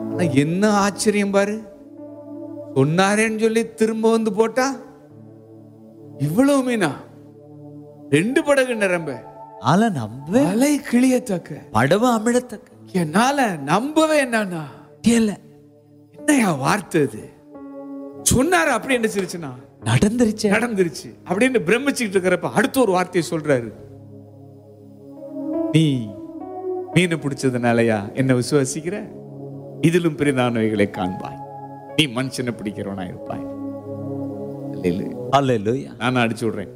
ஆனா என்ன ஆச்சரியம் பாரு சொன்னாரேன்னு சொல்லி திரும்ப வந்து போட்டா இவ்வளவு மீனா ரெண்டு படகு நிரம்ப ஆல நம்பவே அலை கிளியத்தக்க படவு அமிழத்தக்க என்னால நம்பவே என்னன்னா முடியல என்னையா வார்த்தை இது சொன்னாரு அப்படி என்ன சிரிச்சுனா நடந்துருச்சு நடந்துருச்சு அப்படின்னு பிரமிச்சுக்கிட்டு இருக்கிறப்ப அடுத்த ஒரு வார்த்தையை சொல்றாரு நீ மீன் பிடிச்சதுனாலயா என்ன விசுவாசிக்கிற இதிலும் பெரிதானவைகளை காண்பாய் நீ மனுஷனை பிடிக்கிறவனா இருப்பாய் அல்லேலூயா. அல்லேலூயா நானும் அடிச்சு விடுறேன்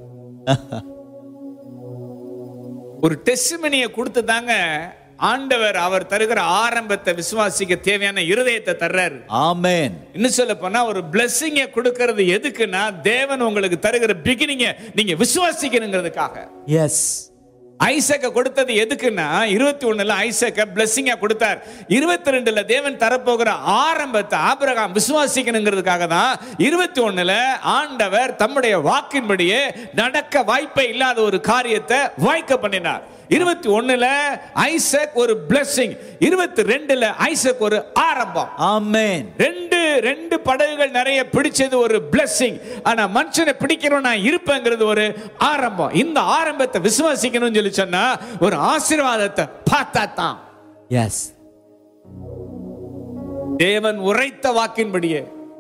ஒரு டெஸ்ட்மனியை கொடுத்து தாங்க ஆண்டவர் அவர் தருகிற ஆரம்பத்தை விசுவாசிக்க தேவையான இருதயத்தை தர்றாரு ஆமென் இன்னும் சொல்ல போனா ஒரு பிளெஸ்ஸிங்க கொடுக்கிறது எதுக்குன்னா தேவன் உங்களுக்கு தருகிற பிகினிங்க நீங்க விசுவாசிக்கணுங்கிறதுக்காக எஸ் ஐசக்க கொடுத்தது எதுக்குன்னா இருபத்தி ஒண்ணுல ஐசக்க பிளெஸ்ஸிங்கா கொடுத்தார் இருபத்தி ரெண்டுல தேவன் தரப்போகிற ஆரம்பத்தை ஆபிரகாம் விசுவாசிக்கணுங்கிறதுக்காக தான் இருபத்தி ஒண்ணுல ஆண்டவர் தம்முடைய வாக்கின்படியே நடக்க வாய்ப்பே இல்லாத ஒரு காரியத்தை வாய்க்க பண்ணினார் இருபத்தி ஒண்ணுல ஐசக் ஒரு பிளெஸ்ஸிங் இருபத்தி ரெண்டுல ஐசக் ஒரு ஆரம்பம் ஆமென் ரெண்டு ரெண்டு படகுகள் நிறைய பிடிச்சது ஒரு blessing ஆனா மனுஷனை பிடிக்கிறவன் நான் இருப்பேங்கிறது ஒரு ஆரம்பம் இந்த ஆரம்பத்தை விசுவாசிக்கணும்னு சொல்லி சொன்னா ஒரு ஆசீர்வாதத்தை பார்த்தா தான் எஸ் தேவன் உரைத்த வாக்கின்படியே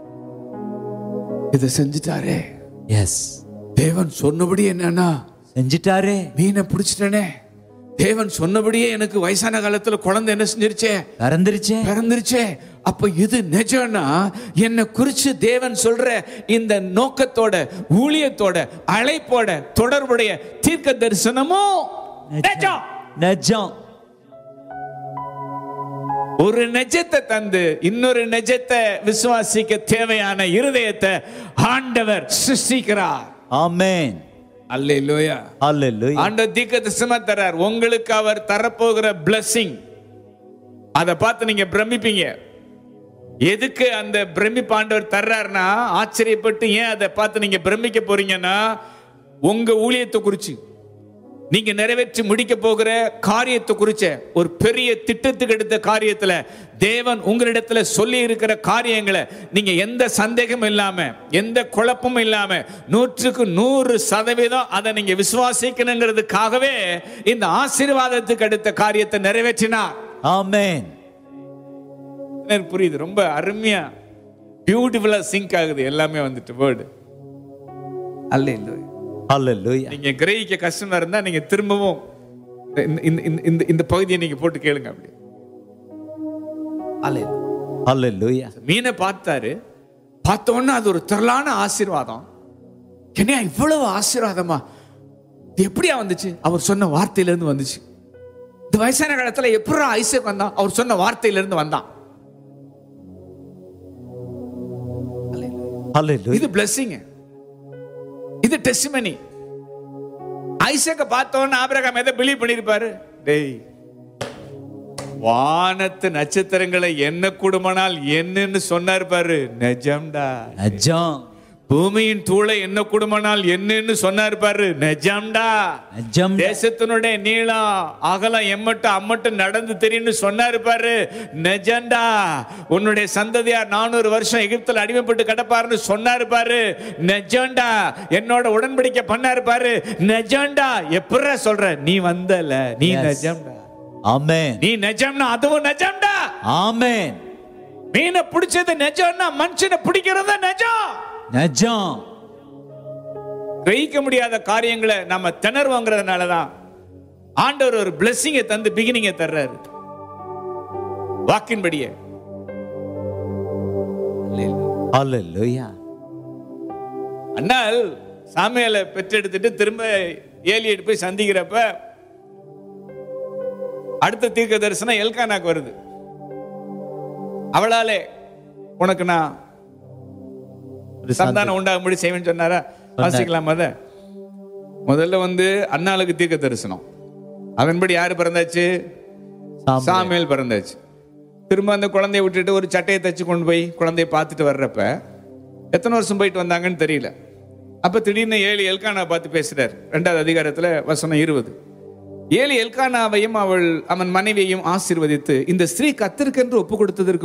இதை செஞ்சுட்டாரே எஸ் தேவன் சொன்னபடி என்னன்னா செஞ்சிட்டாரே மீனை பிடிச்சிட்டனே தேவன் சொன்னபடியே எனக்கு வயசான காலத்துல குழந்தை என்ன செஞ்சிருச்சே பறந்துருச்சே பிறந்துருச்சே அப்ப இது நிஜம்னா என்னை குறிச்சு தேவன் சொல்ற இந்த நோக்கத்தோட ஊழியத்தோட அழைப்போட தொடர்புடைய தீர்க்க தரிசனமும் நிஜம் நஜம் ஒரு நெஜத்தை தந்து இன்னொரு நெஜத்தை விசுவாசிக்க தேவையான இருதயத்தை ஆண்டவர் சிருஷ்டிக்கிறார் ஆமென் அல்லேலூயா அல்லேலூயா ஆண்டவர் தீர்க்க தரிசனமா தர்றார் உங்களுக்கு அவர் தரப்போகிற blessing அதை பார்த்து நீங்க பிரமிப்பீங்க எதுக்கு அந்த பிரமிப்பு ஆண்டவர் தர்றாருன்னா ஆச்சரியப்பட்டு ஏன் அதை பார்த்து நீங்க பிரமிக்க போறீங்கன்னா உங்க ஊழியத்தை குறிச்சு நீங்க நிறைவேற்றி முடிக்க போகிற காரியத்தை குறிச்ச ஒரு பெரிய திட்டத்துக்கு எடுத்த காரியத்துல தேவன் உங்களிடத்துல சொல்லி இருக்கிற காரியங்களை நீங்க எந்த சந்தேகமும் இல்லாம எந்த குழப்பமும் இல்லாம நூற்றுக்கு நூறு சதவீதம் அதை நீங்க விசுவாசிக்கணுங்கிறதுக்காகவே இந்த ஆசீர்வாதத்துக்கு அடுத்த காரியத்தை நிறைவேற்றினார் ஆமென் எனக்கு புரியுது ரொம்ப அருமையா பியூட்டிஃபுல்லா சிங்க் ஆகுது எல்லாமே வந்துட்டு வேர்டு அல்ல இல்லை அல்லேலூயா நீங்க கிரகிக்க கஷ்டமா இருந்தா நீங்க திரும்பவும் இந்த- இந்த- இந்த- இந்த இந்த பகுதியை நீங்க போட்டு கேளுங்க அப்படி அல்ல அல்லேலூயா மீனை பார்த்தாரு பார்த்த உடனே அது ஒரு திரளான ஆசீர்வாதம் என்னையா இவ்வளவு ஆசீர்வாதமா இது எப்படியா வந்துச்சு அவர் சொன்ன வார்த்தையில இருந்து வந்துச்சு இந்த வயசான காலத்துல எப்படா ஐசக் வந்தான் அவர் சொன்ன வார்த்தையில இருந்து வந்தான் அல்லேலூயா இது பிளஸ்ஸிங் இது டெஸ்டிமனி ஐசக்க பார்த்தோன்னு ஆபிரகாம் எதை பிலீவ் பண்ணிருப்பாரு டேய் வானத்து நட்சத்திரங்களை என்ன கூடுமானால் என்னன்னு சொன்னார் பாரு நிஜம்டா நஜம் பூமியின் தூளை என்ன கூடுமானால் என்னன்னு சொன்னார் பாரு நிஜம்டா நஜம் தேசத்தினுடைய நீளம் அகலம் எம்மட்டும் அம்மட்டும் நடந்து தெரியும்னு சொன்னாரு பாரு நெஜண்டா உன்னுடைய சந்ததியார் நானூறு வருஷம் எகிப்தில் அடிமைப்பட்டு கிடப்பாருன்னு சொன்னாரு பாரு நெஜண்டா என்னோட உடன்படிக்கை பண்ணாரு பாரு நெஜண்டா எப்படிடா சொல்ற நீ வந்தல நீ Yes. நெஜம்டா ஆமென் நீ நெஜம்னா அதுவும் நெஜம்டா ஆமென் மீனை பிடிச்சது நெஜம்னா மனுஷனை பிடிக்கிறது நெஜம் நஜம் கிரகிக்க முடியாத காரியங்களை நம்ம திணறுவோங்கிறதுனால தான் ஆண்டவர் ஒரு பிளெஸ்ஸிங்கை தந்து பிகினிங்கை தர்றாரு வாக்கின்படியே அல்லேலூயா அண்ணால் சாமியால பெற்றெடுத்துட்டு திரும்ப ஏலியிட்டு போய் சந்திக்கிறப்ப அடுத்த தீர்க்க தரிசனம் எல்கானாக்கு வருது அவளாலே உனக்கு நான் ஒரு சந்தானம் உண்டாகும்படி செய்வேன்னு சொன்னாரா வாசிக்கலாம் அத முதல்ல வந்து அண்ணாளுக்கு தீர்க்க தரிசனம் அதன்படி யாரு பிறந்தாச்சு சாமுவேல். சாமுவேல் பிறந்தாச்சு திரும்ப அந்த குழந்தைய விட்டுட்டு ஒரு சட்டையை தச்சு கொண்டு போய் குழந்தைய பார்த்துட்டு வர்றப்ப எத்தனை வருஷம் போயிட்டு வந்தாங்கன்னு தெரியல அப்ப திடீர்னு ஏழு எல்கானா பார்த்து பேசுறார் ரெண்டாவது அதிகாரத்துல வசனம் இருபது ஏழு எல்கானாவையும் அவள் அவன் மனைவியையும் ஆசீர்வதித்து இந்த ஸ்திரீ கத்திருக்கென்று ஒப்பு கொடுத்ததற்கு